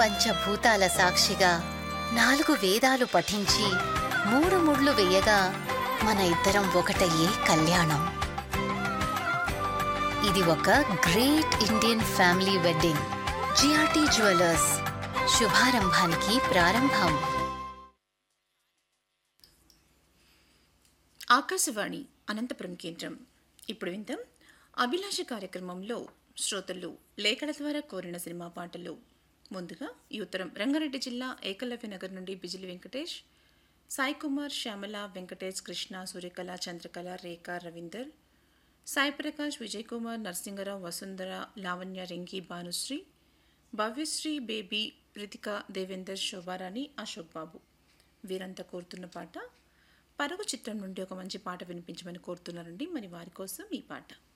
పంచభూతాల సాక్షిగా నాలుగు వేదాలు పఠించి మూడు ముళ్ళు వేయగా మన ఇద్దరం ఒకటయ్యే కళ్యాణం ఇది ఒక great Indian family wedding GRT jewellers శుభారంభానికి ప్రారంభం ఆకాశవాణి అనంతపురం కేంద్రం ఇప్పుడు విందాం అభిలాష కార్యక్రమంలో శ్రోతలు లేఖల ద్వారా కోరిన సినిమా పాటలు ముందుగా ఈ ఉత్తరం రంగారెడ్డి జిల్లా ఏకలవ్య నగర్ నుండి బిజిలి వెంకటేష్ సాయి కుమార్ శ్యామల వెంకటేష్ కృష్ణ సూర్యకళ చంద్రకళ రేఖ రవీందర్ సాయి ప్రకాష్ విజయ్ కుమార్ నరసింగరావు వసుంధర లావణ్య రింగి భానుశ్రీ భవ్యశ్రీ బేబీ రితిక దేవేందర్ శోభారాణి అశోక్ బాబు వీరంతా కోరుతున్న పాట పరుగు చిత్రం నుండి ఒక మంచి పాట వినిపించమని కోరుతున్నారండి మరి వారి కోసం ఈ పాట